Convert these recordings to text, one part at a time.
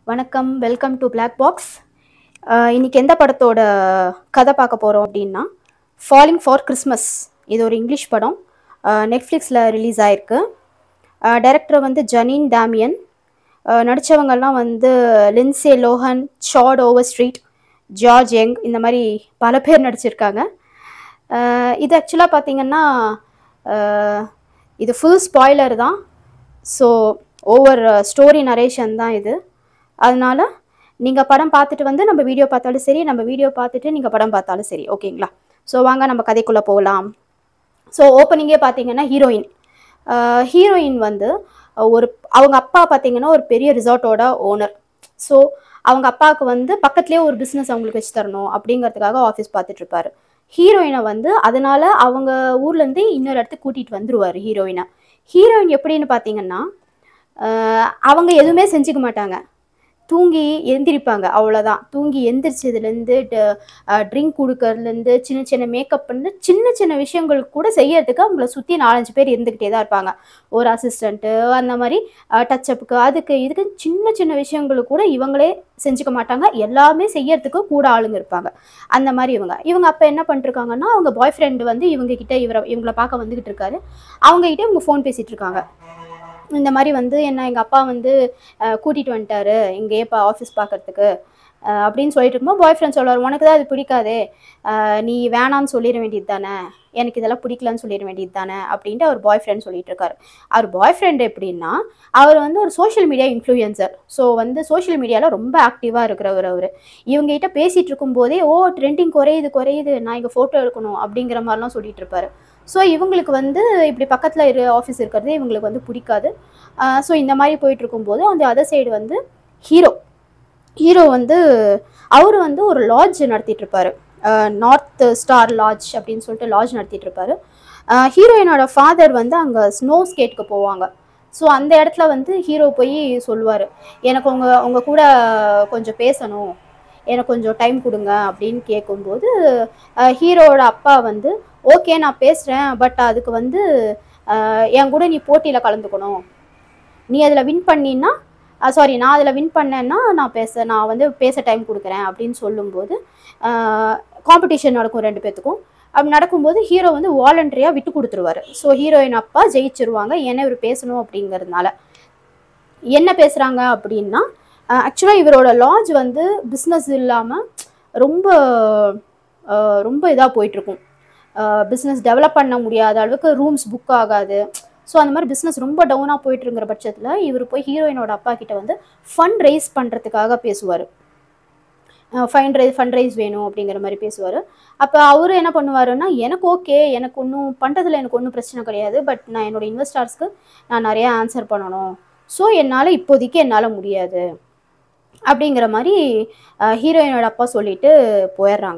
வணக்கம் welcome to black box இன்னைக்கு எந்த படத்தோட கதை பார்க்க போகிறோம் அப்படின்னா ஃபாலிங் ஃபார் கிறிஸ்மஸ் இது ஒரு இங்கிலீஷ் படம் நெட்ஃப்ளிக்ஸில் ரிலீஸ் ஆயிருக்கு டைரக்டர் வந்து ஜனீன் டேமியன் நடித்தவங்கெல்லாம் வந்து Lindsay Lohan short over street George Young இந்த மாதிரி பல பேர் நடிச்சிருக்காங்க அஹ் இது ஆக்சுவலாக பார்த்தீங்கன்னா அஹ் இது ஃபுல் ஸ்பாய்லர் தான் ஸோ ஓவர் ஸ்டோரி நரேஷன் தான் இது அதனால நீங்கள் படம் பார்த்துட்டு வந்து நம்ம வீடியோ பார்த்தாலும் சரி நம்ம வீடியோ பார்த்துட்டு நீங்கள் படம் பார்த்தாலும் சரி ஓகேங்களா ஸோ வாங்க நம்ம கதைக்குள்ளே போகலாம் ஸோ ஓப்பனிங்கே பார்த்தீங்கன்னா ஹீரோயின் ஹீரோயின் வந்து ஒரு அவங்க அப்பா பார்த்தீங்கன்னா ஒரு பெரிய ரிசார்ட்டோட ஓனர் ஸோ அவங்க அப்பாவுக்கு வந்து பக்கத்துலேயே ஒரு பிஸ்னஸ் அவங்களுக்கு வச்சு தரணும் அப்படிங்கிறதுக்காக ஆஃபீஸ் பார்த்துட்டு இருப்பாரு ஹீரோயினை வந்து அதனால அவங்க ஊர்லேருந்து இன்னொரு இடத்துக்கு கூட்டிகிட்டு வந்துருவார் ஹீரோயினை ஹீரோயின் எப்படின்னு பார்த்தீங்கன்னா ஆஹ் அவங்க எதுவுமே செஞ்சுக்க மாட்டாங்க தூங்கி எந்திரிப்பாங்க அவ்வளோதான் தூங்கி எந்திரிச்சதுலேருந்து ட்ரிங்க் கொடுக்கறதுலேருந்து சின்ன சின்ன மேக்கப் பண்ணி சின்ன சின்ன விஷயங்கள் கூட செய்யறதுக்கு அவங்கள சுற்றி நாலஞ்சு பேர் இருந்துக்கிட்டே தான் இருப்பாங்க ஒரு அசிஸ்டண்ட்டு அந்த மாதிரி டச்சப்புக்கு அதுக்கு இதுக்கு சின்ன சின்ன விஷயங்களுக்கு கூட இவங்களே செஞ்சுக்க மாட்டாங்க எல்லாமே செய்யறதுக்கு கூட ஆளுங்க இருப்பாங்க அந்த மாதிரி இவங்க இவங்க அப்போ என்ன பண்ணிருக்காங்கன்னா அவங்க பாய் ஃப்ரெண்டு வந்து இவங்க கிட்ட இவரை இவங்களை பார்க்க வந்துகிட்டு இருக்காரு அவங்க கிட்ட இவங்க ஃபோன் பேசிட்டு இருக்காங்க இந்த மாதிரி வந்து என்ன எங்கள் அப்பா வந்து அஹ், கூட்டிட்டு வந்துட்டாரு இங்கேயே இப்போ ஆஃபீஸ் பார்க்கறதுக்கு அஹ், அப்படின்னு சொல்லிட்டு இருக்கும்போது பாய் ஃப்ரெண்ட் சொல்லுவார் உனக்கு தான் அது பிடிக்காதே அஹ், நீ வேணான்னு சொல்லிட வேண்டியது தானே எனக்கு இதெல்லாம் பிடிக்கலன்னு சொல்லிட வேண்டியது தானே அப்படின்ட்டு அவர் பாய் ஃப்ரெண்ட் சொல்லிட்டு இருக்காரு அவர் பாய் ஃப்ரெண்ட் எப்படின்னா அவர் வந்து ஒரு சோஷியல் மீடியா இன்ஃப்ளூயன்சர் ஸோ வந்து சோஷியல் மீடியாவில் ரொம்ப ஆக்டிவாக இருக்கிறவர் அவர் இவங்ககிட்ட பேசிகிட்டு இருக்கும்போதே ஓ ட்ரெண்டிங் குறையுது குறையுது நான் இங்கே ஃபோட்டோ எடுக்கணும் அப்படிங்கிற மாதிரிலாம் சொல்லிட்டு இருப்பாரு ஸோ இவங்களுக்கு வந்து இப்படி பக்கத்தில் இரு ஆஃபீஸ் இருக்கிறது இவங்களுக்கு வந்து பிடிக்காது ஸோ இந்த மாதிரி போயிட்டு இருக்கும்போது அந்த அதர் சைடு வந்து ஹீரோ ஹீரோ வந்து அவர் வந்து ஒரு லாட்ஜ் நடத்திட்டு இருப்பாரு நார்த் ஸ்டார் லாட்ஜ் அப்படின்னு சொல்லிட்டு லாட்ஜ் நடத்திட்டு இருப்பாரு ஹீரோயினோட ஃபாதர் வந்து அங்கே ஸ்னோ ஸ்கேட்க்கு போவாங்க ஸோ அந்த இடத்துல வந்து ஹீரோ போய் சொல்லுவார் எனக்கு உங்கள் உங்கள் கூட கொஞ்சம் பேசணும் எனக்கு கொஞ்சம் டைம் கொடுங்க அப்படின்னு கேட்கும்போது அஹ், ஹீரோவோட அப்பா வந்து ஓகே நான் பேசுகிறேன் பட் அதுக்கு வந்து அஹ், என் கூட நீ போட்டியில் கலந்துக்கணும் நீ அதில் வின் பண்ணினா சாரி நான் அதில் வின் பண்ணேன்னா நான் பேச நான் வந்து பேச டைம் கொடுக்குறேன் அப்படின்னு சொல்லும்போது காம்படிஷன் நடக்கும் ரெண்டு பேர்த்துக்கும் அப்படி நடக்கும்போது ஹீரோ வந்து வாலண்டரியாக விட்டு கொடுத்துருவாரு ஸோ ஹீரோயின் அப்பா ஜெயிச்சிருவாங்க ஏன்னா இவர் பேசணும் அப்படிங்கிறதுனால என்ன பேசுகிறாங்க அப்படின்னா ஆக்சுவலாக இவரோட லாட்ஜ் வந்து பிஸ்னஸ் இல்லாமல் ரொம்ப அஹ், ரொம்ப இதாக போயிட்டுருக்கும் பிஸ்னஸ் டெவலப் பண்ண முடியாத அளவுக்கு ரூம்ஸ் புக் ஆகாது ஸோ அந்த மாதிரி பிஸ்னஸ் ரொம்ப டவுனாக போயிட்டுருங்கிற பட்சத்தில் இவர் போய் ஹீரோயினோட அப்பா கிட்ட வந்து ஃபண்ட் ரைஸ் பண்ணுறதுக்காக பேசுவார் ஃபண்ட் ரைஸ் ஃபண்ட் ரைஸ் வேணும் அப்படிங்கிற மாதிரி பேசுவார் அப்போ அவர் என்ன பண்ணுவாருன்னா எனக்கு ஓகே எனக்கு ஒன்றும் பண்ணுறதுல எனக்கு ஒன்றும் பிரச்சனை கிடையாது பட் நான் என்னோட இன்வெஸ்டார்ஸ்க்கு நான் நிறையா ஆன்சர் பண்ணணும் ஸோ என்னால் இப்போதைக்கு என்னால் முடியாது அப்படிங்கிற மாதிரி ஹீரோயினோட அப்பா சொல்லிட்டு போயிடுறாங்க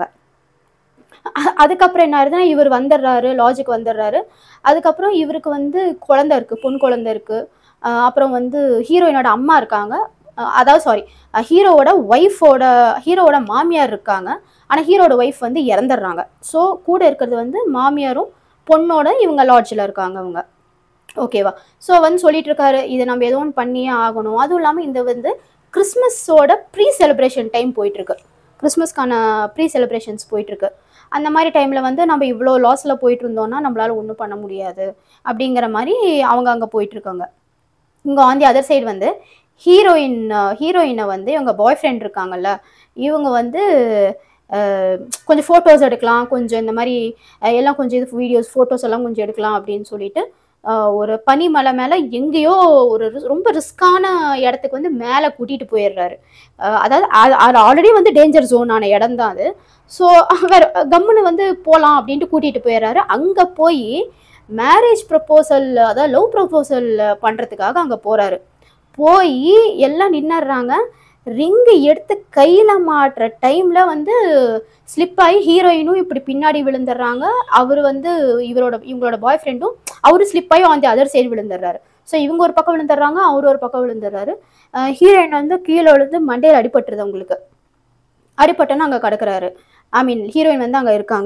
அ- அதுக்கப்புறம் என்ன ஆகுதுன்னா இவர் வந்துடுறாரு லாஜிக் வந்துடுறாரு அதுக்கப்புறம் இவருக்கு வந்து குழந்தை இருக்குது பொன் குழந்தை இருக்குது அப்புறம் வந்து ஹீரோயினோட அம்மா இருக்காங்க அஹ் அதாவது சாரி ஹீரோவோட ஒய்ஃபோட ஹீரோவோட மாமியார் இருக்காங்க ஆனால் ஹீரோட ஒய்ஃப் வந்து இறந்துடுறாங்க ஸோ கூட இருக்கிறது வந்து மாமியாரும் பொண்ணோட இவங்க லாட்ஜில் இருக்காங்க அவங்க ஓகேவா ஸோ வந்து சொல்லிட்டு இருக்காரு இதை நம்ம ஏதோ ஒன்று பண்ணியே ஆகணும் அதுவும் இல்லாமல் இந்த வந்து கிறிஸ்மஸோட ப்ரீ செலிப்ரேஷன் டைம் போயிட்டுருக்கு கிறிஸ்மஸ்க்கான ப்ரீ செலிப்ரேஷன்ஸ் போயிட்டுருக்கு அந்த மாதிரி டைமில் வந்து நம்ம இவ்வளோ லாஸில் போயிட்டு இருந்தோம்னா நம்மளால ஒன்றும் பண்ண முடியாது அப்படிங்கிற மாதிரி அவங்க அங்கே போயிட்டுருக்காங்க இங்கே ஆன் தி அதர் சைடு வந்து ஹீரோயின் ஹீரோயினை வந்து இவங்க பாய் ஃப்ரெண்ட் இருக்காங்கல்ல இவங்க வந்து அஹ், கொஞ்சம் ஃபோட்டோஸ் எடுக்கலாம் கொஞ்சம் இந்த மாதிரி அஹ், எல்லாம் கொஞ்சம் இது வீடியோஸ் ஃபோட்டோஸ் எல்லாம் கொஞ்சம் எடுக்கலாம் அப்படின்னு சொல்லிட்டு அஹ், ஒரு பனிமலை மேலே எங்கேயோ ஒரு ரி- ரொம்ப ரிஸ்கான இடத்துக்கு வந்து மேலே கூட்டிகிட்டு போயிடுறாரு அஹ், அதாவது அது- அது ஆல்ரெடி வந்து டேஞ்சர் ஜோனான இடம் தான் அது ஸோ வேற கம்முன்னு வந்து போகலாம் அப்படின்ட்டு கூட்டிகிட்டு போயிடுறாரு அங்கே போய் மேரேஜ் ப்ரப்போசல் அதாவது லவ் ப்ரப்போசல் பண்ணுறதுக்காக அங்கே போகிறாரு போய் எல்லாம் நின்னுடுறாங்க ரிங்கு எடுத்து கையில் மாட்டுற டைமில் வந்து ஸ்லிப் ஆகி ஹீரோயினும் இப்படி பின்னாடி விழுந்துடுறாங்க அவர் வந்து இவரோட இவங்களோட பாய் ஃப்ரெண்டும் அவரு ஸ்லிப் ஆகி ஆன் தி அதர் சைடு விழுந்துடுறாரு ஸோ இவங்க ஒரு பக்கம் விழுந்துடுறாங்க அவர் ஒரு பக்கம் விழுந்துடுறாரு ஹீரோயின் வந்து கீழே விழுந்து மண்டையில் அடிபட்டுருது அவங்களுக்கு அடிபட்டோன்னு அங்கே கிடக்குறாரு ஐ மீன் ஹீரோயின் வந்து அங்கே இருக்காங்க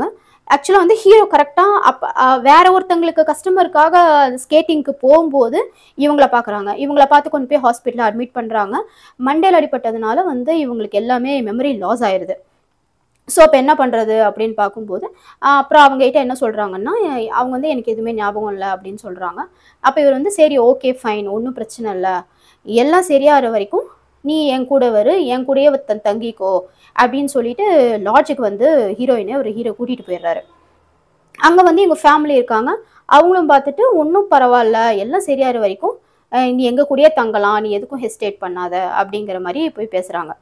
ஆக்சுவலாக வந்து ஹீரோ கரெக்டாக அப்போ வேற ஒருத்தங்களுக்கு கஸ்டமருக்காக ஸ்கேட்டிங்க்கு போகும்போது இவங்கள பார்க்குறாங்க இவங்கள பார்த்து கொண்டு போய் ஹாஸ்பிட்டலில் அட்மிட் பண்ணுறாங்க மண்டேல அடிப்பட்டதுனால வந்து இவங்களுக்கு எல்லாமே மெமரி லாஸ் ஆயிடுது ஸோ அப்போ என்ன பண்ணுறது அப்படின்னு பார்க்கும்போது ஆஹ் அப்புறம் அவங்ககிட்ட என்ன சொல்கிறாங்கன்னா அவங்க வந்து எனக்கு எதுவுமே ஞாபகம் இல்லை அப்படின்னு சொல்கிறாங்க அப்போ இவர் வந்து சரி ஓகே ஃபைன் ஒன்றும் பிரச்சனை இல்லை எல்லாம் சரியாகிற வரைக்கும் நீ என் கூட வரு என் கூடயே தன் தங்கிக்கோ அப்படின்னு சொல்லிட்டு லாட்ஜுக்கு வந்து ஹீரோயினை ஒரு ஹீரோ கூட்டிகிட்டு போயிடுறாரு அங்கே வந்து எங்கள் ஃபேமிலி இருக்காங்க அவங்களும் பார்த்துட்டு ஒன்றும் பரவாயில்ல எல்லாம் சரியாகிற வரைக்கும் அஹ் நீ எங்கள் கூடயே தங்கலாம் நீ எதுக்கும் ஹெசிடேட் பண்ணாத அப்படிங்கிற மாதிரி போய் பேசுகிறாங்க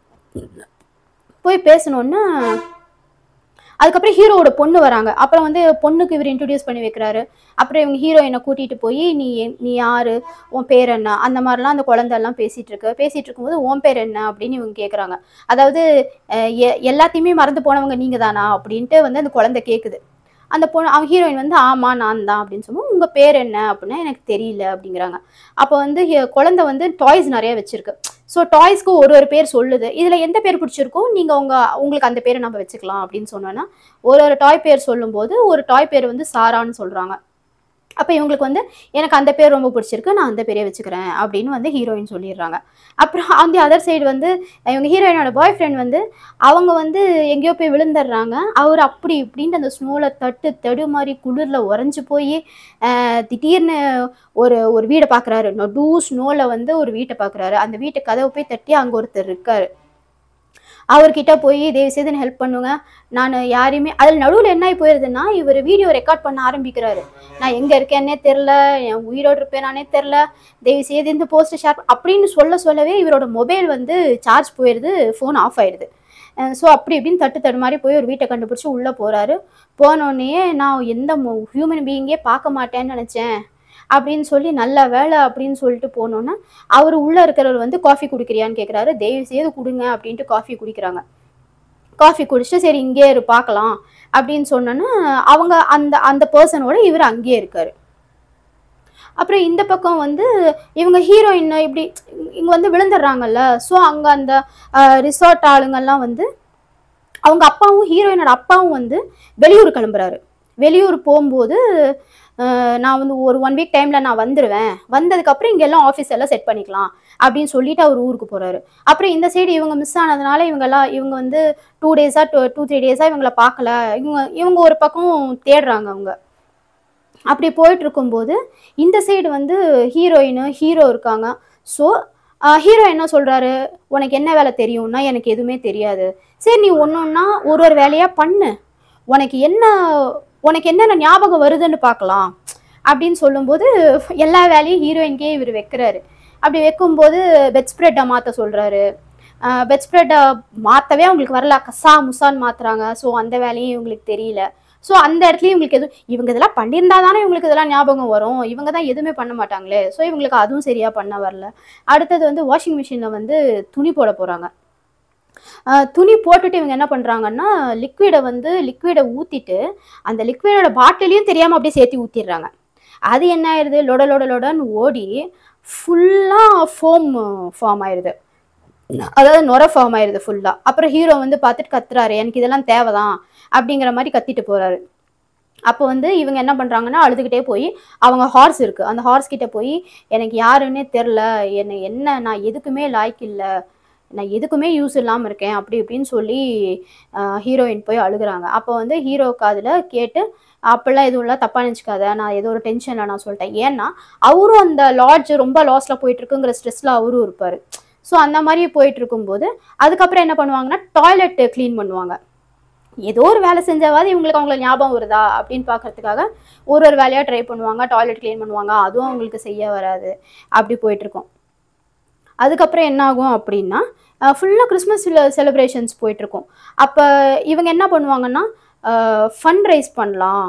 போய் பேசணுன்னா அதுக்கப்புறம் ஹீரோவோட பொண்ணு வராங்க அப்புறம் வந்து பொண்ணுக்கு இவர் இன்ட்ரடியூஸ் பண்ணி வைக்கிறாரு அப்புறம் இவங்க ஹீரோயினை கூட்டிகிட்டு போய் நீ என்- நீ யாரு உன் பேர் என்ன அந்த மாதிரிலாம் அந்த குழந்தைலாம் பேசிகிட்டு இருக்கு பேசிகிட்டு இருக்கும்போது உன் பேர் என்ன அப்படின்னு இவங்க கேட்குறாங்க அதாவது அஹ் எ- எல்லாத்தையுமே மறந்து போனவங்க நீங்கள் தானா அப்படின்ட்டு வந்து அந்த குழந்தை கேட்குது அந்த பொண்ணு அவங்க ஹீரோயின் வந்து ஆமாம் நான் தான் அப்படின்னு சொல்லுவோம் உங்கள் பேர் என்ன அப்படின்னா எனக்கு தெரியல அப்படிங்கிறாங்க அப்போ வந்து ஹி- குழந்தை வந்து டாய்ஸ் நிறைய வச்சிருக்கு ஸோ டாய்ஸ்க்கு ஒரு ஒரு பேர் சொல்லுது இதில் எந்த பேர் பிடிச்சிருக்கோ நீங்கள் உங்கள் உங்களுக்கு அந்த பேரை நம்ம வச்சுக்கலாம் அப்படின்னு சொன்னோன்னா ஒரு ஒரு டாய் பேர் சொல்லும்போது ஒரு டாய் பேர் வந்து சாரான்னு சொல்கிறாங்க அப்போ இவங்களுக்கு வந்து எனக்கு அந்த பேர் ரொம்ப பிடிச்சிருக்கு நான் அந்த பேரே வச்சுக்கிறேன் அப்படின்னு வந்து ஹீரோயின் சொல்லிடுறாங்க அப்புறம் அந்த அதர் சைடு வந்து இவங்க ஹீரோயினோட பாய் ஃப்ரெண்ட் வந்து அவங்க வந்து எங்கேயோ போய் விழுந்துடுறாங்க அவர் அப்படி இப்படின்ட்டு அந்த ஸ்னோவில் தட்டு தடு மாதிரி குளிரில் உறைஞ்சு போய் திடீர்னு ஒரு ஒரு வீடை பார்க்குறாரு நடு ஸ்னோவில் வந்து ஒரு வீட்டை பார்க்குறாரு அந்த வீட்டு கதவை போய் தட்டி அங்கே ஒருத்தர் இருக்காரு அவர்கிட்ட போய் தயவு செய்து ஹெல்ப் பண்ணுங்க நான் யாரையுமே அதில் நடுவில் என்ன ஆகி போயிருதுன்னா இவர் வீடியோ ரெக்கார்ட் பண்ண ஆரம்பிக்கிறாரு நான் எங்கே இருக்கேன்னே தெரில என் உயிரோடு இருப்பேனானே தெரில தயவு செய்து இந்த போஸ்ட் ஷேர் அப்படின்னு சொல்ல சொல்லவே இவரோட மொபைல் வந்து சார்ஜ் போயிடுது ஃபோன் ஆஃப் ஆயிடுது ஸோ அப்படி இப்படின்னு தட்டு தடு மாதிரி போய் ஒரு வீட்டை கண்டுபிடிச்சி உள்ளே போகிறாரு போனோடனே நான் எந்த ஹியூமன் பீயிங்கே பார்க்க மாட்டேன்னு நினச்சேன் அப்படின்னு சொல்லி நல்ல வேலை அப்படின்னு சொல்லிட்டு போனோன்னா அவர் உள்ளே இருக்கிறவர் வந்து காஃபி குடிக்கிறியான்னு கேட்குறாரு தயவு செய்து கொடுங்க அப்படின்ட்டு காஃபி குடிக்கிறாங்க காஃபி குடிச்சிட்டு சரி இங்கே இரு பார்க்கலாம் அப்படின்னு சொன்னோன்னா அவங்க அந்த அந்த பர்சனோட இவர் அங்கேயே இருக்காரு அப்புறம் இந்த பக்கம் வந்து இவங்க ஹீரோயின் இப்படி இங்கே வந்து விழுந்துடுறாங்கல்ல ஸோ அங்கே அந்த ரிசார்ட் ஆளுங்கெல்லாம் வந்து அவங்க அப்பாவும் ஹீரோயினோட அப்பாவும் வந்து வெளியூர் கிளம்புறாரு வெளியூர் போகும்போது அஹ், நான் வந்து ஒரு ஒன் வீக் டைமில் நான் வந்துடுவேன் வந்ததுக்கப்புறம் இங்கே எல்லாம் ஆஃபீஸ் எல்லாம் செட் பண்ணிக்கலாம் அப்படின்னு சொல்லிட்டு அவர் ஊருக்கு போகிறாரு அப்புறம் இந்த சைடு இவங்க மிஸ் ஆனதுனால இவங்கெல்லாம் இவங்க வந்து டூ டேஸாக டூ டூ த்ரீ டேஸாக இவங்கள பார்க்கல இவங்க இவங்க ஒரு பக்கம் தேடுறாங்க அவங்க அப்படி போயிட்டு இருக்கும்போது இந்த சைடு வந்து ஹீரோயின் ஹீரோ இருக்காங்க ஸோ ஹீரோ என்ன சொல்கிறாரு உனக்கு என்ன வேலை தெரியும்னா எனக்கு எதுவுமே தெரியாது சரி நீ ஒன்று ஒன்றா ஒரு ஒரு வேலையாக பண்ணு உனக்கு என்ன உனக்கு என்னென்ன ஞாபகம் வருதுன்னு பார்க்கலாம் அப்படின்னு சொல்லும்போது எல்லா வேலையும் ஹீரோயின்கே இவர் வைக்கிறாரு அப்படி வைக்கும்போது பெட் ஸ்ப்ரெட்டை மாற்ற சொல்கிறாரு பெட் ஸ்ப்ரெட்டை மாற்றவே அவங்களுக்கு வரல கசா முசான்னு மாற்றுறாங்க ஸோ அந்த வேலையும் இவங்களுக்கு தெரியல ஸோ அந்த இடத்துலயும் இவங்களுக்கு எதுவும் இவங்க இதெல்லாம் பண்ணியிருந்தா தானே இவங்களுக்கு இதெல்லாம் ஞாபகம் வரும் இவங்க தான் எதுவுமே பண்ண மாட்டாங்களே ஸோ இவங்களுக்கு அதுவும் சரியாக பண்ண வரல அடுத்தது வந்து வாஷிங் மிஷினில் வந்து துணி போட போகிறாங்க துணி போட்டுட்டு இவங்க என்ன பண்ணுறாங்கன்னா லிக்விடை வந்து லிக்விடை ஊற்றிட்டு அந்த லிக்விடோட பாட்டிலையும் தெரியாமல் அப்படியே சேர்த்து ஊற்றிடுறாங்க அது என்ன ஆயிடுது லொட லொட லொடன்னு ஓடி ஃபுல்லாக ஃபோம் ஃபார்ம் ஆயிடுது அதாவது நுர ஃபார்ம் ஆயிடுது ஃபுல்லாக அப்புறம் ஹீரோ வந்து பார்த்துட்டு கத்துறாரு எனக்கு இதெல்லாம் தேவைதான் அப்படிங்கிற மாதிரி கத்திட்டு போறாரு அப்போ வந்து இவங்க என்ன பண்ணுறாங்கன்னா அழுதுகிட்டே போய் அவங்க ஹார்ஸ் இருக்குது அந்த ஹார்ஸ் கிட்ட போய் எனக்கு யாருன்னே தெரில என்னை என்ன நான் எதுக்குமே லாய்க்கு இல்லை நான் எதுக்குமே யூஸ் இல்லாமல் இருக்கேன் அப்படி இப்படின்னு சொல்லி ஹீரோயின் போய் அழுகுறாங்க அப்போ வந்து ஹீரோ காதில் கேட்டு அப்படிலாம் எதுவும் இல்லை தப்பாக நினச்சிக்காத நான் ஏதோ ஒரு டென்ஷனில் நான் சொல்லிட்டேன் ஏன்னா அவரும் அந்த லாட்ஜ் ரொம்ப லாஸில் போயிட்டு இருக்குங்கிற ஸ்ட்ரெஸ்ல அவரும் இருப்பார் ஸோ அந்த மாதிரி போயிட்டு இருக்கும்போது அதுக்கப்புறம் என்ன பண்ணுவாங்கன்னா டாய்லெட் க்ளீன் பண்ணுவாங்க ஏதோ ஒரு வேலை செஞ்சாவது இவங்களுக்கு அவங்களுக்கு ஞாபகம் வருதா அப்படின்னு பார்க்கறதுக்காக ஒரு ஒரு வேலையாக ட்ரை பண்ணுவாங்க டாய்லெட் க்ளீன் பண்ணுவாங்க அதுவும் அவங்களுக்கு செய்ய வராது அப்படி போயிட்டு இருக்கும் அதுக்கப்புறம் என்ன ஆகும் அப்படின்னா ஃபுல்லாக கிறிஸ்மஸ் செலிப்ரேஷன்ஸ் போயிட்டுருக்கும் அப்போ இவங்க என்ன பண்ணுவாங்கன்னா ஃபண்ட் ரைஸ் பண்ணலாம்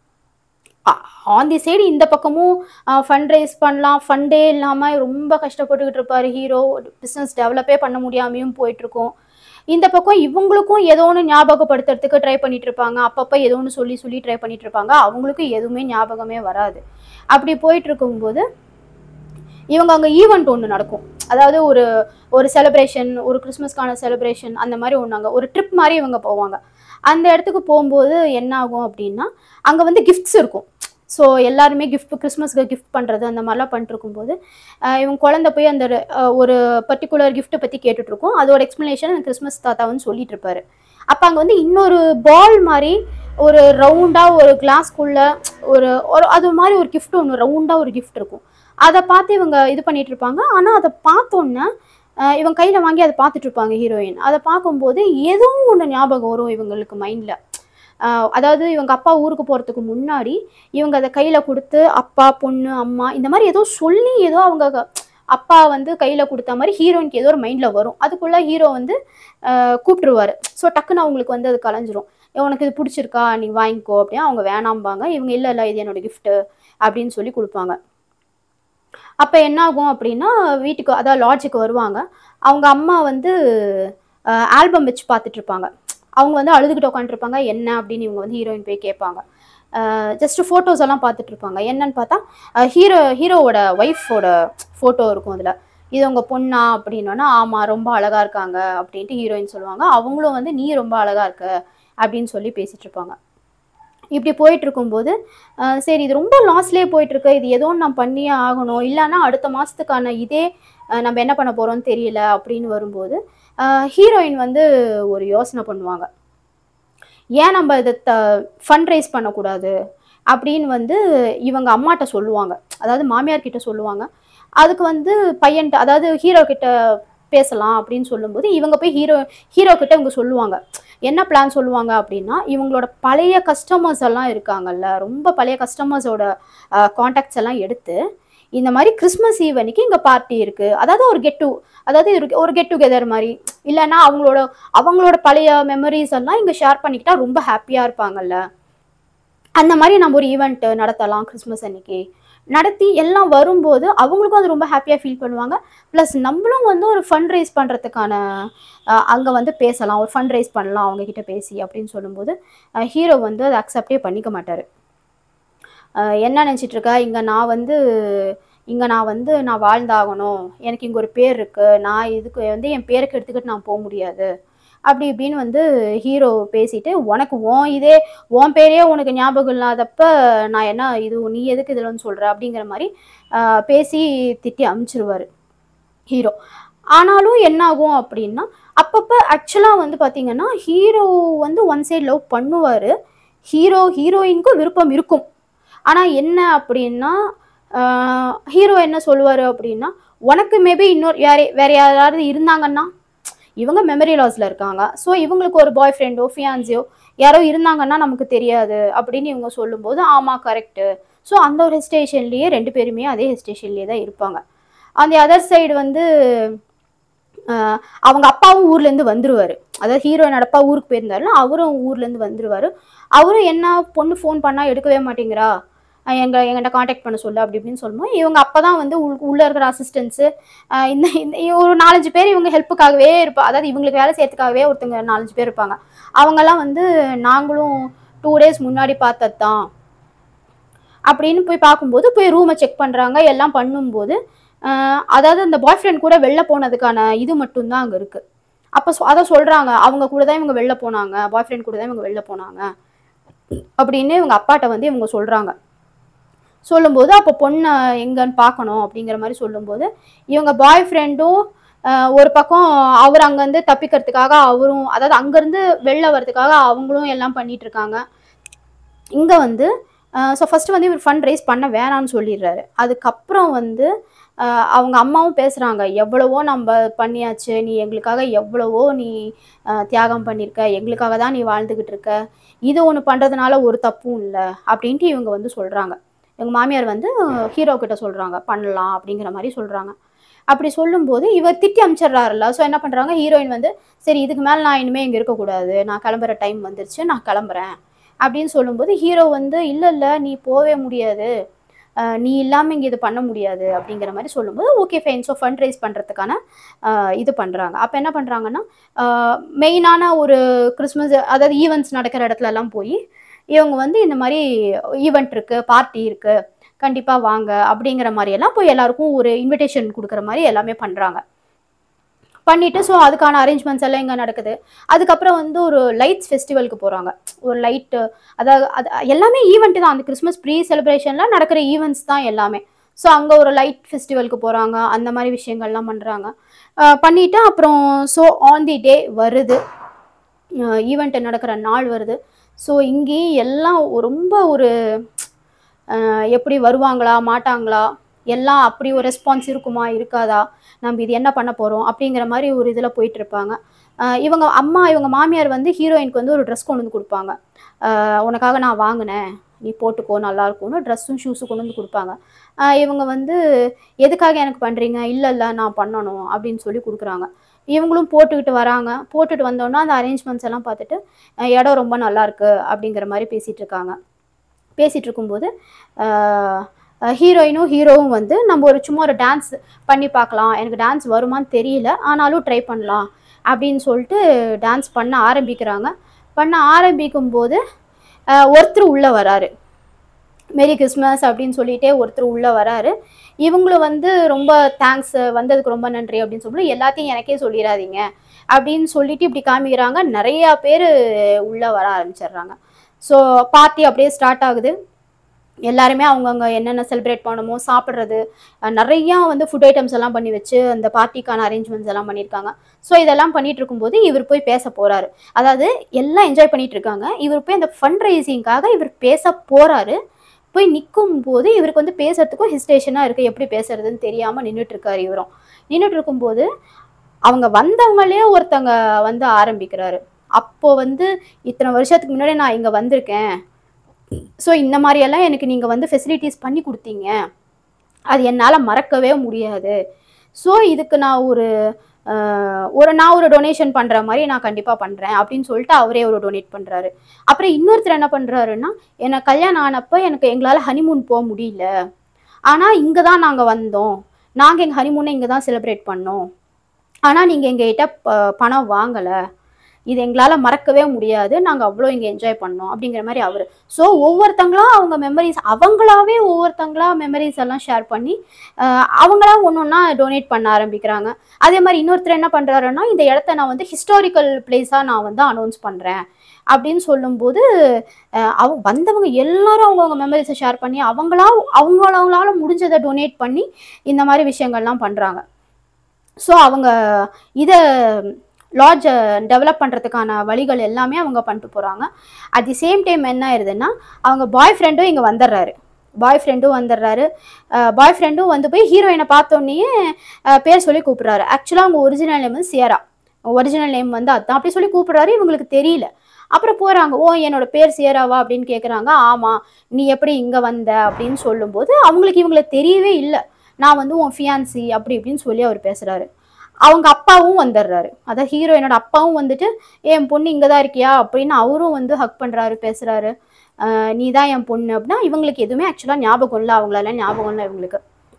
ஆன் தி சைடு இந்த பக்கமும் ஃபண்ட் ரைஸ் பண்ணலாம் ஃபண்டே இல்லாமல் ரொம்ப கஷ்டப்பட்டுக்கிட்டு இருப்பார் ஹீரோ பிஸ்னஸ் டெவலப்பே பண்ண முடியாமையும் போயிட்டுருக்கும் இந்த பக்கம் இவங்களுக்கும் ஏதோ ஒன்று ஞாபகப்படுத்துறதுக்கு ட்ரை பண்ணிட்டு இருப்பாங்க அப்பப்போ ஏதோ ஒன்று சொல்லி சொல்லி ட்ரை பண்ணிட்டு இருப்பாங்க அவங்களுக்கும் எதுவுமே ஞாபகமே வராது அப்படி போயிட்டு இருக்கும்போது இவங்க அங்கே ஈவெண்ட் ஒன்று நடக்கும் அதாவது ஒரு ஒரு செலிப்ரேஷன் ஒரு கிறிஸ்மஸ்க்கான செலிப்ரேஷன் அந்த மாதிரி ஒன்று அங்கே ஒரு ட்ரிப் மாதிரி இவங்க போவாங்க அந்த இடத்துக்கு போகும்போது என்ன ஆகும் அப்படின்னா அங்கே வந்து கிஃப்ட்ஸ் இருக்கும் ஸோ எல்லாருமே கிஃப்ட் கிறிஸ்மஸ்க்கு கிஃப்ட் பண்ணுறது அந்த மாதிரிலாம் பண்ணிட்டு இருக்கும்போது ஆஹ் இவங்க குழந்தை போய் அந்த ஆஹ் ஒரு பர்டிகுலர் கிஃப்ட்டை பற்றி கேட்டுட்டு இருக்கோம் அதோட எக்ஸ்ப்ளனேஷன் கிறிஸ்மஸ் தாத்தா வந்து சொல்லிட்டு இருப்பாரு அப்போ அங்கே வந்து இன்னொரு பால் மாதிரி ஒரு ரவுண்டாக ஒரு கிளாஸ்க்குள்ள ஒரு ஒரு அது மாதிரி ஒரு gift ஒன்று ரவுண்டாக ஒரு gift இருக்கும் அதை பார்த்து இவங்க இது பண்ணிட்டு இருப்பாங்க ஆனால் அதை பார்த்தோன்னே ஆஹ் இவங்க கையில் வாங்கி அதை பார்த்துட்டு இருப்பாங்க ஹீரோயின் அதை பார்க்கும்போது ஏதோ ஒன்று ஞாபகம் வரும் இவங்களுக்கு மைண்டில் அதாவது இவங்க அப்பா ஊருக்கு போகிறதுக்கு முன்னாடி இவங்க அதை கையில் கொடுத்து அப்பா பொண்ணு அம்மா இந்த மாதிரி ஏதோ சொல்லி ஏதோ அவங்க க- அப்பா வந்து கையில் கொடுத்த மாதிரி ஹீரோயினுக்கு ஏதோ ஒரு மைண்டில் வரும் அதுக்குள்ளே ஹீரோ வந்து ஆஹ் கூப்பிட்டுருவாரு ஸோ டக்குன்னு அவங்களுக்கு வந்து அது கலைஞ்சிரும் உனக்கு இது பிடிச்சிருக்கா நீ வாங்கிக்கோ அப்படின்னா அவங்க வேணாம்பாங்க இவங்க இல்லை இல்லை இது என்னோட gift அப்படின்னு சொல்லி கொடுப்பாங்க அப்போ என்ன ஆகும் அப்படின்னா வீட்டுக்கு அதாவது லாட்ஜுக்கு வருவாங்க அவங்க அம்மா வந்து ஆல்பம் வச்சு பார்த்துட்டு இருப்பாங்க அவங்க வந்து அழுதுகிட்டு உட்காந்துருப்பாங்க என்ன அப்படின்னு இவங்க வந்து ஹீரோயின் போய் கேட்பாங்க ஜஸ்ட் ஃபோட்டோஸ் எல்லாம் பார்த்துட்டு இருப்பாங்க என்னன்னு பார்த்தா ஹீரோ ஹீரோவோட ஒய்ஃபோட ஃபோட்டோ இருக்கும் அதில் இது உங்கள் பொண்ணா அப்படின்னோன்னா ஆமாம் ரொம்ப அழகாக இருக்காங்க அப்படின்ட்டு ஹீரோயின் சொல்லுவாங்க அவங்களும் வந்து நீ ரொம்ப அழகாக இருக்க அப்படின்னு சொல்லி பேசிட்டு இருப்பாங்க இப்படி போயிட்டு இருக்கும்போது அஹ் சரி இது ரொம்ப லாஸ்லேயே போயிட்டு இருக்கு இது ஏதோ ஒன்று நான் பண்ணியே ஆகணும் இல்லைன்னா அடுத்த மாதத்துக்கான இதே அஹ் நம்ம என்ன பண்ண போகிறோம்னு தெரியல அப்படின்னு வரும்போது ஹீரோயின் வந்து ஒரு யோசனை பண்ணுவாங்க ஏன் நம்ம இதை த ஃபண்ட் ரைஸ் பண்ணக்கூடாது அப்படின்னு வந்து இவங்க அம்மாட்ட சொல்லுவாங்க அதாவது மாமியார் கிட்ட சொல்லுவாங்க அதுக்கு வந்து பையன்ட்ட அதாவது ஹீரோ கிட்ட பேசலாம் அப்படின்னு சொல்லும்போது இவங்க போய் ஹீரோ ஹீரோ கிட்ட இவங்க சொல்லுவாங்க என்ன பிளான் சொல்லுவாங்க அப்படின்னா இவங்களோட பழைய கஸ்டமர்ஸ் எல்லாம் இருக்காங்கல்ல ரொம்ப பழைய கஸ்டமர்ஸோட காண்டாக்ட்ஸ் எல்லாம் எடுத்து இந்த மாதிரி கிறிஸ்மஸ் ஈவ் அன்னைக்கு இங்கே பார்ட்டி இருக்குது அதாவது ஒரு கெட் டு அதாவது ஒரு ஒரு கெட் டுகெதர் மாதிரி இல்லைன்னா அவங்களோட அவங்களோட பழைய மெமரிஸ் எல்லாம் இங்கே ஷேர் பண்ணிக்கிட்டா ரொம்ப ஹாப்பியாக இருப்பாங்கல்ல அந்த மாதிரி நம்ம ஒரு ஈவெண்ட் நடத்தலாம் கிறிஸ்மஸ் அன்னைக்கு நடத்தி எல்லாம் வரும்போது அவங்களுக்கும் அது ரொம்ப ஹாப்பியாக ஃபீல் பண்ணுவாங்க ப்ளஸ் நம்மளும் வந்து ஒரு ஃபண்ட் ரைஸ் பண்ணுறதுக்கான அங்கே வந்து பேசலாம் ஒரு ஃபண்ட் ரைஸ் பண்ணலாம் அவங்க கிட்ட பேசி அப்படின்னு சொல்லும்போது ஹீரோ வந்து அதை அக்செப்டே பண்ணிக்க மாட்டார் என்ன நினச்சிட்டு இருக்கா இங்கே நான் வந்து இங்கே நான் வந்து நான் வாழ்ந்தாகணும் எனக்கு இங்கே ஒரு பேர் இருக்குது நான் இதுக்கு வந்து என் பேருக்கு எடுத்துக்கிட்டு நான் போக முடியாது அப்படி இப்படின்னு வந்து ஹீரோ பேசிட்டு உனக்கு உன் இதே உன் பேரே உனக்கு ஞாபகம் இல்லாதப்ப நான் என்ன இது நீ எதுக்கு இதில் வந்து சொல்கிற அப்படிங்கிற மாதிரி ஆஹ், பேசி திட்டி அமுச்சிருவார் ஹீரோ ஆனாலும் என்ன ஆகும் அப்படின்னா அப்பப்போ ஆக்சுவலாக வந்து பார்த்தீங்கன்னா ஹீரோ வந்து ஒன் சைடு லவ் பண்ணுவார் ஹீரோ ஹீரோயினுக்கும் விருப்பம் இருக்கும் ஆனால் என்ன அப்படின்னா ஹீரோ என்ன சொல்லுவார் அப்படின்னா உனக்கு மேபி இன்னொரு வேற வேற யாராவது இருந்தாங்கன்னா இவங்க மெமரி லாஸில் இருக்காங்க ஸோ இவங்களுக்கு ஒரு பாய் ஃப்ரெண்டோ ஃபியான்சியோ யாரோ இருந்தாங்கன்னா நமக்கு தெரியாது அப்படின்னு இவங்க சொல்லும்போது ஆமாம் கரெக்டு ஸோ அந்த ஒரு ஹெஸ்டேஷன்லேயே ரெண்டு பேருமே அதே ஹெஸ்டேஷன்லேயே தான் இருப்பாங்க அந்த அதர் சைடு வந்து ஆஹ், அவங்க அப்பாவும் ஊர்லேருந்து வந்துருவாரு அதாவது ஹீரோயின் அப்பா ஊருக்கு போயிருந்தாருல அவரும் ஊர்லேருந்து வந்துருவாரு அவரும் என்ன பொண்ணு ஃபோன் பண்ணால் எடுக்கவே மாட்டேங்கிறா அஹ் எங்க எங்கிட்ட காண்டாக்ட் பண்ண சொல்லு அப்படி இப்படின்னு சொல்லும்போது இவங்க அப்போ தான் வந்து உள் உள்ளே இருக்கிற அசிஸ்டன்ஸு இந்த இந்த ஒரு நாலஞ்சு பேர் இவங்க ஹெல்ப்புக்காகவே இருப்பா அதாவது இவங்களுக்கு வேலை செய்யறதுக்காகவே ஒருத்தங்க நாலஞ்சு பேர் இருப்பாங்க அவங்கெல்லாம் வந்து நாங்களும் டூ டேஸ் முன்னாடி பார்த்தது தான் அப்படின்னு போய் பார்க்கும்போது போய் ரூமை செக் பண்ணுறாங்க எல்லாம் பண்ணும்போது ஆஹ் அதாவது அந்த பாய் ஃப்ரெண்ட் கூட வெளில போனதுக்கான இது மட்டும்தான் அங்கே இருக்குது அப்போ சொ அதை சொல்கிறாங்க அவங்க கூட தான் இவங்க வெளில போனாங்க பாய் ஃப்ரெண்ட் கூட தான் இவங்க வெளில போனாங்க அப்படின்னு இவங்க அப்பாட்ட வந்து இவங்க சொல்கிறாங்க சொல்லும்போது அப்போ பொண்ணை எங்கன்னு பார்க்கணும் அப்படிங்கிற மாதிரி சொல்லும்போது இவங்க பாய் ஃப்ரெண்டும் ஒரு பக்கம் அவர் அங்கேருந்து தப்பிக்கிறதுக்காக அவரும் அதாவது அங்கேருந்து வெளில வர்றதுக்காக அவங்களும் எல்லாம் பண்ணிட்டு இருக்காங்க இங்கே வந்து ஸோ ஃபஸ்ட்டு வந்து இவர் ஃபண்ட் ரைஸ் பண்ண வேணாம்னு சொல்லிடுறாரு அதுக்கப்புறம் வந்து ஆஹ் அவங்க அம்மாவும் பேசுகிறாங்க எவ்வளவோ நம்ம பண்ணியாச்சு நீ எங்களுக்காக எவ்வளவோ நீ ஆஹ் தியாகம் பண்ணியிருக்க எங்களுக்காக தான் நீ வாழ்ந்துக்கிட்டு இருக்க இது ஒன்று பண்ணுறதுனால ஒரு தப்பும் இல்லை அப்படின்ட்டு இவங்க வந்து சொல்கிறாங்க எங்கள் மாமியார் வந்து ஹீரோ கிட்ட சொல்கிறாங்க பண்ணலாம் அப்படிங்கிற மாதிரி சொல்கிறாங்க அப்படி சொல்லும்போது இவர் திட்டி அமிச்சிடுறாருல்ல ஸோ என்ன பண்ணுறாங்க ஹீரோயின் வந்து சரி இதுக்கு மேலே நான் இனிமேல் இங்கே இருக்கக்கூடாது நான் கிளம்புற டைம் வந்துருச்சு நான் கிளம்புறேன் அப்படின்னு சொல்லும்போது ஹீரோ வந்து இல்லை இல்லை நீ போவே முடியாது அஹ் நீ இல்லாமல் இங்கே இது பண்ண முடியாது அப்படிங்கிற மாதிரி சொல்லும்போது okay fine so fund raise பண்ணுறதுக்கான இது பண்ணுறாங்க அப்போ என்ன பண்ணுறாங்கன்னா மெயினான ஒரு கிறிஸ்மஸ் அதாவது ஈவெண்ட்ஸ் நடக்கிற இடத்துல எல்லாம் போய் இவங்க வந்து இந்த மாதிரி ஈவெண்ட் இருக்குது பார்ட்டி இருக்குது கண்டிப்பாக வாங்க அப்படிங்கிற மாதிரியெல்லாம் போய் எல்லாருக்கும் ஒரு இன்விடேஷன் கொடுக்குற மாதிரி எல்லாமே பண்ணுறாங்க பண்ணிட்டு ஸோ அதுக்கான அரேஞ்ச்மெண்ட்ஸ் எல்லாம் இங்கே நடக்குது அதுக்கப்புறம் வந்து ஒரு லைட்ஸ் ஃபெஸ்டிவலுக்கு போகிறாங்க ஒரு லைட்டு அதாவது அது எல்லாமே ஈவெண்ட் தான் அந்த கிறிஸ்மஸ் ப்ரீ செலிப்ரேஷனில் நடக்கிற ஈவெண்ட்ஸ் தான் எல்லாமே ஸோ அங்கே ஒரு லைட் ஃபெஸ்டிவலுக்கு போகிறாங்க அந்த மாதிரி விஷயங்கள்லாம் பண்ணுறாங்க பண்ணிவிட்டு அப்புறம் ஸோ ஆன் தி டே வருது ஈவெண்ட் நடக்கிற நாள் வருது ஸோ இங்கேயும் எல்லாம் ரொம்ப ஒரு அஹ், எப்படி வருவாங்களா மாட்டாங்களா எல்லாம் அப்படி ஒரு ரெஸ்பான்ஸ் இருக்குமா இருக்காதா நம்ம இது என்ன பண்ண போகிறோம் அப்படிங்கிற மாதிரி ஒரு இதில் போயிட்டு இருப்பாங்க அஹ், இவங்க அம்மா இவங்க மாமியார் வந்து ஹீரோயினுக்கு வந்து ஒரு ட்ரெஸ் கொண்டு வந்து கொடுப்பாங்க அஹ், உனக்காக நான் வாங்கினேன் நீ போட்டுக்கோ நல்லா இருக்கும்னு ட்ரெஸ்ஸும் ஷூஸும் கொண்டு வந்து கொடுப்பாங்க அஹ், இவங்க வந்து எதுக்காக எனக்கு பண்ணுறீங்க இல்லை இல்லை நான் பண்ணணும் அப்படின்னு சொல்லி கொடுக்குறாங்க இவங்களும் போட்டுக்கிட்டு வராங்க போட்டுட்டு வந்தோன்னா அந்த அரேஞ்ச்மெண்ட்ஸ் எல்லாம் பார்த்துட்டு அஹ், இடம் ரொம்ப நல்லா இருக்கு அப்படிங்கிற மாதிரி பேசிகிட்டு இருக்காங்க பேசிகிட்டு இருக்கும்போது ஹீரோயினும் ஹீரோவும் வந்து நம்ம ஒரு சும்மா ஒரு டான்ஸ் பண்ணி பார்க்கலாம் எனக்கு டான்ஸ் வருமான்னு தெரியல ஆனாலும் ட்ரை பண்ணலாம் அப்படின்னு சொல்லிட்டு டான்ஸ் பண்ண ஆரம்பிக்கிறாங்க பண்ண ஆரம்பிக்கும் போது அஹ், ஒருத்தர் உள்ளே வராரு மேரி கிறிஸ்மஸ் அப்படின்னு சொல்லிட்டே ஒருத்தர் உள்ளே வராரு இவங்களும் வந்து ரொம்ப தேங்க்ஸ் வந்ததுக்கு ரொம்ப நன்றி அப்படின்னு சொல்லி எல்லாத்தையும் எனக்கே சொல்லிடாதீங்க அப்படின்னு சொல்லிட்டு இப்படி காமிக்கிறாங்க நிறையா பேர் உள்ளே வர ஆரம்பிச்சிடுறாங்க ஸோ பார்ட்டி அப்படியே ஸ்டார்ட் ஆகுது எல்லாருமே அவங்கவுங்க என்னென்ன செலிப்ரேட் பண்ணணுமோ சாப்பிட்றது அஹ் நிறையா வந்து ஃபுட் ஐட்டம்ஸ் எல்லாம் பண்ணி வச்சு அந்த பார்ட்டிக்கான அரேஞ்ச்மெண்ட்ஸ் எல்லாம் பண்ணியிருக்காங்க ஸோ இதெல்லாம் பண்ணிட்டு இருக்கும்போது இவர் போய் பேச போறாரு அதாவது எல்லாம் என்ஜாய் பண்ணிட்டு இருக்காங்க இவர் போய் அந்த ஃபண்ட் ரைசிங்காக இவர் பேச போறாரு போய் நிற்கும் போது இவருக்கு வந்து பேசுறதுக்கும் ஹிஸ்டேஷனாக இருக்குது எப்படி பேசுறதுன்னு தெரியாமல் நின்றுட்டு இருக்காரு இவரும் நின்றுட்டு இருக்கும்போது அவங்க வந்தவங்களே ஒருத்தங்க வந்து ஆரம்பிக்கிறாரு அப்போ வந்து இத்தனை வருஷத்துக்கு முன்னாடி நான் இங்கே வந்திருக்கேன் ஸோ இந்த மாதிரியெல்லாம் எனக்கு நீங்கள் வந்து ஃபெசிலிட்டிஸ் பண்ணி கொடுத்தீங்க அது என்னால் மறக்கவே முடியாது ஸோ இதுக்கு நான் ஒரு அஹ், ஒரு நான் ஒரு டொனேஷன் பண்ணுற மாதிரி நான் கண்டிப்பாக பண்ணுறேன் அப்படின்னு சொல்லிட்டு அவரே ஒரு டொனேட் பண்ணுறாரு அப்புறம் இன்னொருத்தர் என்ன பண்ணுறாருன்னா எனக்கு கல்யாணம் ஆனப்போ எனக்கு எங்களால் ஹனிமூன் போக முடியல ஆனால் இங்கே தான் நாங்கள் வந்தோம் நாங்கள் எங்கள் ஹனிமூனை இங்கே தான் செலிப்ரேட் பண்ணோம் ஆனால் நீங்கள் எங்ககிட்ட ப- பணம் வாங்கலை இது எங்களால் மறக்கவே முடியாது நாங்கள் அவ்வளோ இங்கே என்ஜாய் பண்ணோம் அப்படிங்கிற மாதிரி அவர் ஸோ ஒவ்வொருத்தங்களா அவங்க மெமரிஸ் அவங்களாவே ஒவ்வொருத்தங்களா மெமரிஸ் எல்லாம் ஷேர் பண்ணி அஹ், அவங்களா ஒன்று ஒன்றா டொனேட் பண்ண ஆரம்பிக்கிறாங்க அதே மாதிரி இன்னொருத்தர் என்ன பண்ணுறாருன்னா இந்த இடத்த நான் வந்து ஹிஸ்டாரிக்கல் பிளேஸாக நான் வந்து அனௌன்ஸ் பண்ணுறேன் அப்படின்னு சொல்லும்போது அஹ், அவங்க வந்தவங்க எல்லாரும் அவங்கவுங்க மெமரிஸை ஷேர் பண்ணி அவங்களா அவங்களால முடிஞ்சதை டொனேட் பண்ணி இந்த மாதிரி விஷயங்கள்லாம் பண்ணுறாங்க ஸோ அவங்க இதை லாட்ஜை டெவலப் பண்ணுறதுக்கான வழிகள் எல்லாமே அவங்க பண்ணிட்டு போகிறாங்க அட் தி சேம் டைம் என்ன ஆயிருதுன்னா அவங்க பாய் ஃப்ரெண்டும் இங்கே வந்துடுறாரு பாய் ஃப்ரெண்டும் வந்துடுறாரு பாய் ஃப்ரெண்டும் வந்து போய் ஹீரோயினை பார்த்தோன்னே பேர் சொல்லி கூப்பிட்றாரு ஆக்சுவலாக அவங்க ஒரிஜினல் நேம் வந்து சியரா ஒரிஜினல் நேம் வந்து அதான் அப்படி சொல்லி கூப்பிட்றாரு இவங்களுக்கு தெரியல அப்புறம் போகிறாங்க ஓ என்னோட பேர் சியராவா அப்படின்னு கேட்குறாங்க ஆமாம் நீ எப்படி இங்கே வந்த அப்படின்னு சொல்லும்போது அவங்களுக்கு இவங்களுக்கு தெரியவே இல்லை நான் வந்து உன் ஃபியான்சி அப்படி இப்படின்னு சொல்லி அவர் பேசுகிறாரு அவங்க அப்பாவும் வந்துடுறாரு அதாவது ஹீரோயினோட அப்பாவும் வந்துட்டு என் பொண்ணு இங்கே தான் இருக்கியா அப்படின்னு அவரும் வந்து ஹக் பண்ணுறாரு பேசுகிறாரு நீ தான் என் பொண்ணு அப்படின்னா இவங்களுக்கு எதுவுமே ஆக்சுவலாக ஞாபகம் இல்லை அவங்களால ஞாபகம் இல்லை இவங்களுக்கு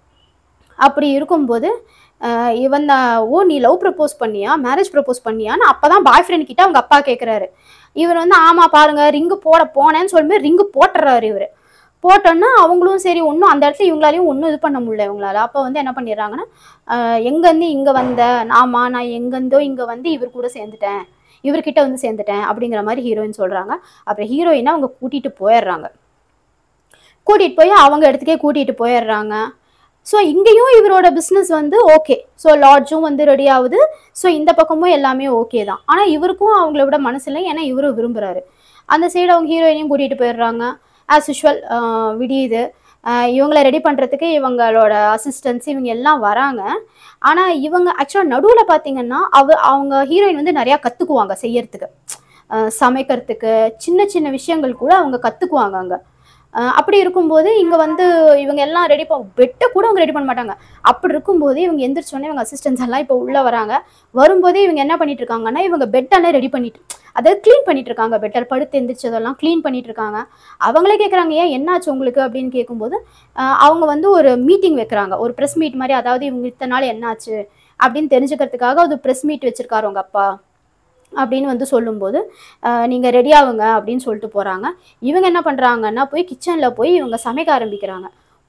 அப்படி இருக்கும்போது ஆஹ் இவன் தான், ஓ நீ லவ் ப்ரப்போஸ் பண்ணியா மேரேஜ் ப்ரப்போஸ் பண்ணியான்னு அப்போ தான் பாய் ஃப்ரெண்ட் கிட்ட அவங்க அப்பா கேட்குறாரு இவர் வந்து ஆமாம் பாருங்க ரிங்கு போட போனேன்னு சொல்லும்போது ரிங்கு போட்டுறாரு இவர் போட்டோன்னா அவங்களும் சரி ஒன்றும் அந்த இடத்துல இவங்களாலையும் ஒன்றும் இது பண்ண முடியல இவங்களால அப்போ வந்து என்ன பண்ணிடுறாங்கன்னா ஆஹ் எங்கேருந்து இங்கே வந்த ஆமா நான் எங்கேருந்தோ இங்கே வந்து இவர் கூட சேர்ந்துட்டேன் இவர்கிட்ட வந்து சேர்ந்துட்டேன் அப்படிங்கிற மாதிரி ஹீரோயின் சொல்கிறாங்க அப்புறம் ஹீரோயினை அவங்க கூட்டிகிட்டு போயிடுறாங்க கூட்டிகிட்டு போய் அவங்க இடத்துக்கே கூட்டிகிட்டு போயிடுறாங்க ஸோ இங்கேயும் இவரோட பிஸ்னஸ் வந்து ஓகே ஸோ லாட்ஜும் வந்து ரெடி ஆகுது ஸோ இந்த பக்கமும் எல்லாமே ஓகே தான் ஆனால் இவருக்கும் அவங்கள விட மனசு இல்லை ஏன்னா இவரும் விரும்புகிறாரு அந்த சைடு அவங்க ஹீரோயினையும் கூட்டிகிட்டு போயிடுறாங்க ஆஸ் யூஷுவல் விடியுது ஆஹ் இவங்கள ரெடி பண்ணுறதுக்கு இவங்களோட அசிஸ்டன்ஸ் இவங்க எல்லாம் வராங்க ஆனால் இவங்க ஆக்சுவலாக நடுவில் பார்த்தீங்கன்னா அவ அவங்க ஹீரோயின் வந்து நிறையா கற்றுக்குவாங்க செய்யறதுக்கு ஆஹ் சமைக்கிறதுக்கு சின்ன சின்ன விஷயங்கள் கூட அவங்க கற்றுக்குவாங்க அங்கே அப்படி இருக்கும்போது இங்கே வந்து இவங்க எல்லாம் ரெடி பண்ண பெட்டை கூட அவங்க ரெடி பண்ண மாட்டாங்க அப்படி இருக்கும்போது இவங்க எந்திரிச்சோடனே இவங்க அசிஸ்டன்ஸ் எல்லாம் இப்போ உள்ளே வராங்க வரும்போதே இவங்க என்ன பண்ணிட்டு இருக்காங்கன்னா இவங்க பெட்டெல்லாம் ரெடி பண்ணிட்டு அதாவது க்ளீன் பண்ணிட்டு இருக்காங்க பெட்டர் படுத்து எந்திரிச்சதெல்லாம் க்ளீன் பண்ணிட்டு இருக்காங்க அவங்களே கேட்குறாங்க ஏன் என்னாச்சு உங்களுக்கு அப்படின்னு கேட்கும்போது ஆஹ் அவங்க வந்து ஒரு மீட்டிங் வைக்கிறாங்க ஒரு ப்ரெஸ் மீட் மாதிரி அதாவது இவங்க இத்தனை நாள் என்னாச்சு அப்படின்னு தெரிஞ்சுக்கிறதுக்காக ஒரு ப்ரெஸ் மீட் வச்சிருக்காரு உங்க அப்பா அப்படின்னு வந்து சொல்லும்போது நீங்கள் ரெடி ஆகுங்க அப்படின்னு சொல்லிட்டு போகிறாங்க இவங்க என்ன பண்ணுறாங்கன்னா போய் கிச்சனில் போய் இவங்க சமைக்க ஆரம்பிக்கிறாங்க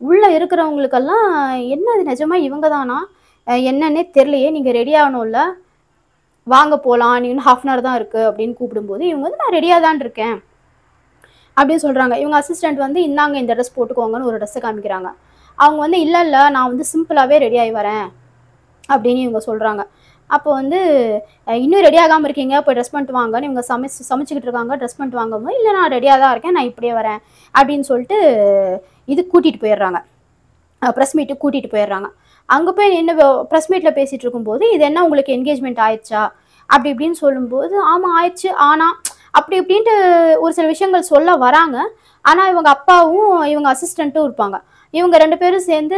உள்ளே இருக்கிறவங்களுக்கெல்லாம் என்ன இது நிஜமா இவங்க தானா அஹ் என்னன்னே தெரியலையே நீங்கள் ரெடி ஆகணும்ல வாங்க போகலாம் நீ இன்னும் ஹாஃப் அன் ஹவர் தான் இருக்குது அப்படின்னு கூப்பிடும்போது இவங்க வந்து நான் ரெடியாக தான் இருக்கேன் அப்படின்னு சொல்கிறாங்க இவங்க அசிஸ்டன்ட் வந்து இந்தாங்க இந்த ட்ரெஸ் போட்டுக்கோங்கன்னு ஒரு ட்ரெஸ்ஸை காமிக்கிறாங்க அவங்க வந்து இல்லை இல்லை நான் வந்து சிம்பிளாகவே ரெடி ஆகி வரேன் அப்படின்னு இவங்க சொல்கிறாங்க அப்போ வந்து அஹ், இன்னும் ரெடி ஆகாமல் இருக்கீங்க இப்போ ட்ரெஸ் பண்ணிட்டு வாங்கன்னு இவங்க சமைச்சு சமைச்சிக்கிட்டு இருக்காங்க ட்ரெஸ் பண்ணிட்டு வாங்கும்போது இல்லை நான் ரெடியாக தான் இருக்கேன் நான் இப்படியே வரேன் அப்படின்னு சொல்லிட்டு இது கூட்டிகிட்டு போயிடுறாங்க ப்ரெஸ் மீட்டுக்கு கூட்டிகிட்டு போயிடுறாங்க அங்கே போய் என்ன ப்ரெஸ் மீட்டில் பேசிகிட்டு இருக்கும்போது இது என்ன உங்களுக்கு என்கேஜ்மெண்ட் ஆயிடுச்சா அப்படி இப்படின்னு சொல்லும்போது ஆமாம் ஆயிடுச்சு ஆனால் அப்படி இப்படின்ட்டு ஒரு சில விஷயங்கள் சொல்ல வராங்க ஆனால் இவங்க அப்பாவும் இவங்க அசிஸ்டண்ட்டும் இருப்பாங்க இவங்க ரெண்டு பேரும் சேர்ந்து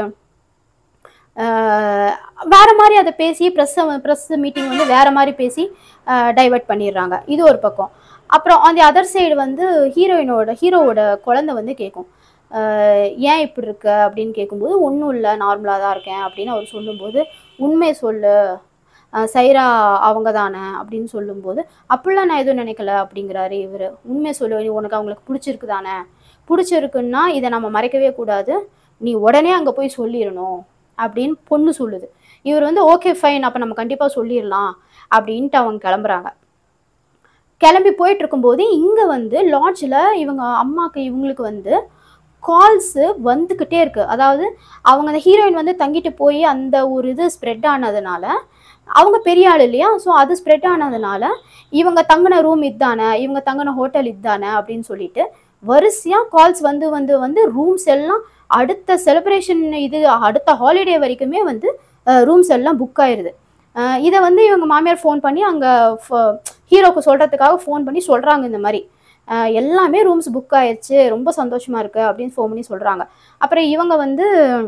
ஆஹ், வேற மாதிரி அதை பேசி ப்ரெஸ் ப்ரெஸ் மீட்டிங் வந்து வேற மாதிரி பேசி டைவர்ட் பண்ணிடுறாங்க இது ஒரு பக்கம் அப்புறம் அந்த அதர் சைடு வந்து ஹீரோயினோட ஹீரோவோட குழந்தை வந்து கேட்கும் ஆஹ், ஏன் இப்படி இருக்க அப்படின்னு கேட்கும்போது ஒன்றும் இல்லை நார்மலாக தான் இருக்கேன் அப்படின்னு அவர் சொல்லும்போது உண்மை சொல்லு ஆஹ், சைரா அவங்க தானே அப்படின்னு சொல்லும்போது அப்படிலாம் நான் எதுவும் நினைக்கல அப்படிங்கிறாரு இவர் உண்மை சொல்லு நீ உனக்கு அவங்களுக்கு பிடிச்சிருக்கு தானே பிடிச்சிருக்குன்னா இதை நம்ம மறைக்கவே கூடாது நீ உடனே அங்கே போய் சொல்லிடணும் அப்படின்னு பொண்ணு சொல்லுது இவர் வந்து ஓகே ஃபைன் அப்போ நம்ம கண்டிப்பாக சொல்லிடலாம் அப்படின்ட்டு அவங்க கிளம்புறாங்க கிளம்பி போயிட்டு இருக்கும்போது இங்கே வந்து லாட்ஜில் இவங்க அம்மாக்கு இவங்களுக்கு வந்து கால்ஸு வந்துக்கிட்டே இருக்கு அதாவது அவங்க அந்த ஹீரோயின் வந்து தங்கிட்டு போய் அந்த ஒரு இது ஸ்ப்ரெட் ஆனதுனால அவங்க பெரிய ஆள் இல்லையா ஸோ அது ஸ்ப்ரெட் ஆனதுனால இவங்க தங்கின ரூம் இதுதானே இவங்க தங்கின ஹோட்டல் இதுதானே அப்படின்னு சொல்லிட்டு வரிசையாக கால்ஸ் வந்து வந்து வந்து ரூம்ஸ் எல்லாம் அடுத்த செலிப்ரேஷன் இது அடுத்த ஹாலிடே வரைக்குமே வந்து ரூம்ஸ் எல்லாம் புக் ஆயிடுது அஹ் இதை வந்து இவங்க மாமியார் ஃபோன் பண்ணி அங்கே ஹீரோக்கு சொல்கிறதுக்காக ஃபோன் பண்ணி சொல்கிறாங்க இந்த மாதிரி அஹ் எல்லாமே ரூம்ஸ் புக் ஆயிடுச்சு ரொம்ப சந்தோஷமாக இருக்குது அப்படின்னு ஃபோன் பண்ணி சொல்கிறாங்க அப்புறம் இவங்க வந்து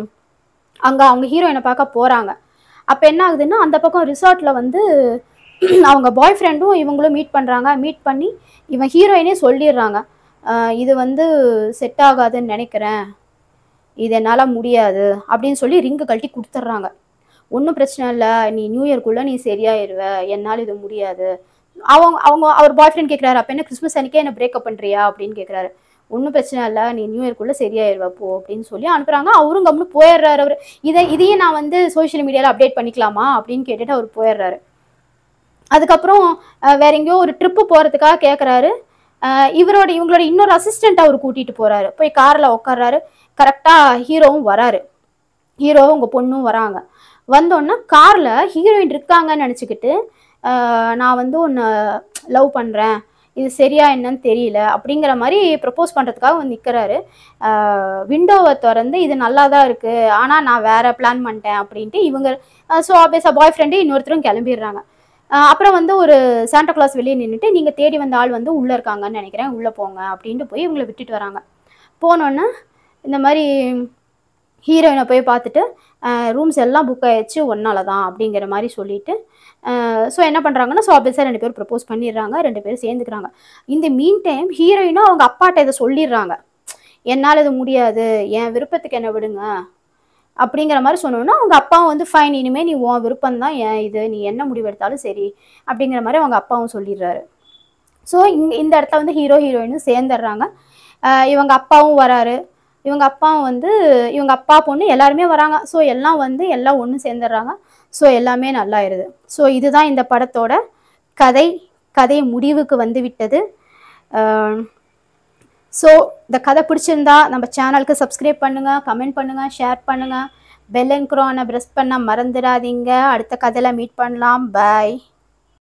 அங்கே அவங்க ஹீரோயினை பார்க்க போகிறாங்க அப்போ என்ன ஆகுதுன்னா அந்த பக்கம் ரிசார்ட்டில் வந்து அவங்க பாய் ஃப்ரெண்டும் இவங்களும் மீட் பண்ணுறாங்க மீட் பண்ணி இவன் ஹீரோயினே சொல்லிடுறாங்க அஹ் இது வந்து செட் ஆகாதுன்னு நினைக்கிறேன் இது என்னால் முடியாது அப்படின்னு சொல்லி ரிங்கு கழட்டி கொடுத்துட்றாங்க ஒன்றும் பிரச்சனை இல்லை நீ நியூ இயர்க்குள்ளே நீ சரியாயிருவ என்னால் இது முடியாது அவங்க அவங்க அவர் பாய் ஃப்ரெண்ட் கேட்குறாரு அப்போ என்ன கிறிஸ்மஸ் அன்னைக்கே என்ன பிரேக்கப் பண்ணுறியா அப்படின்னு கேட்குறாரு ஒன்றும் பிரச்சனை இல்லை நீ நியூ இயர்க்குள்ளே சரியாயிருவ போ அப்படின்னு சொல்லி அனுப்புகிறாங்க அவரும் கம்னு போயிடுறாரு அவர் இதை இதையே நான் வந்து சோஷியல் மீடியாவில் அப்டேட் பண்ணிக்கலாமா அப்படின்னு கேட்டுட்டு அவர் போயிடுறாரு அதுக்கப்புறம் அஹ், வேற எங்கேயோ ஒரு ட்ரிப்பு போகிறதுக்காக கேட்குறாரு இவரோட இவங்களோட இன்னொரு அசிஸ்டண்ட் அவர் கூட்டிகிட்டு போகிறாரு போய் காரில் உட்கார்றாரு கரெக்டாக ஹீரோவும் வராரு ஹீரோவும் உங்கள் பொண்ணும் வராங்க வந்தோன்னே காரில் ஹீரோயின் இருக்காங்கன்னு நினச்சிக்கிட்டு நான் வந்து ஒன்று லவ் பண்ணுறேன் இது சரியா என்னன்னு தெரியல அப்படிங்கிற மாதிரி ப்ரப்போஸ் பண்ணுறதுக்காக வந்து நிற்கிறாரு விண்டோவை திறந்து இது நல்லா தான் இருக்குது ஆனால் நான் வேற பிளான் பண்ணிட்டேன் அப்படின்ட்டு இவங்க ஸோ ஆப்வியஸாக பாய் ஃப்ரெண்டு இன்னொருத்தரும் கிளம்பிடுறாங்க அஹ் அப்புறம் வந்து ஒரு சாண்டா கிளாஸ் வெளியே நின்றுட்டு நீங்கள் தேடி வந்த ஆள் வந்து உள்ளே இருக்காங்கன்னு நினைக்கிறேன் உள்ளே போங்க அப்படின்ட்டு போய் இவங்களை விட்டுட்டு வராங்க போனோன்னே இந்த மாதிரி ஹீரோயினை போய் பார்த்துட்டு ரூம்ஸ் எல்லாம் புக் ஆயிடுச்சு ஒன்னால தான் அப்படிங்கிற மாதிரி சொல்லிட்டு ஸோ என்ன பண்ணுறாங்கன்னா ஸோ ஆப்வியஸாக ரெண்டு பேரும் ப்ரப்போஸ் பண்ணிடுறாங்க ரெண்டு பேரும் சேர்ந்துக்கிறாங்க இந்த மீன் டைம் ஹீரோயினும் அவங்க அப்பாட்ட இதை சொல்லிடுறாங்க என்னால் இது முடியாது என் விருப்பத்துக்கு என்ன விடுங்க அப்படிங்கிற மாதிரி சொன்னோன்னா அவங்க அப்பாவும் வந்து ஃபைன் இனிமேல் நீ உன் விருப்பம் தான் ஏன் இது நீ என்ன முடிவு எடுத்தாலும் சரி அப்படிங்கிற மாதிரி அவங்க அப்பாவும் சொல்லிடுறாரு ஸோ இங்க இந்த இடத்துல வந்து ஹீரோ ஹீரோயினும் சேர்ந்துடுறாங்க ஆஹ் இவங்க அப்பாவும் வராரு இவங்க அப்பாவும் வந்து இவங்க அப்பா பொண்ணு எல்லாருமே வராங்க ஸோ எல்லாம் வந்து எல்லாம் ஒன்று சேர்ந்துடுறாங்க ஸோ எல்லாமே நல்லாயிருது ஸோ இதுதான் இந்த படத்தோட கதை கதை முடிவுக்கு வந்து விட்டது ஸோ இந்த கதை பிடிச்சிருந்தா நம்ம சேனலுக்கு சப்ஸ்கிரைப் பண்ணுங்கள் கமெண்ட் பண்ணுங்கள் ஷேர் பண்ணுங்கள் பெல் ஐக்ரானை ப்ரெஸ் பண்ண மறந்துடாதீங்க அடுத்த கதையில் மீட் பண்ணலாம் பாய்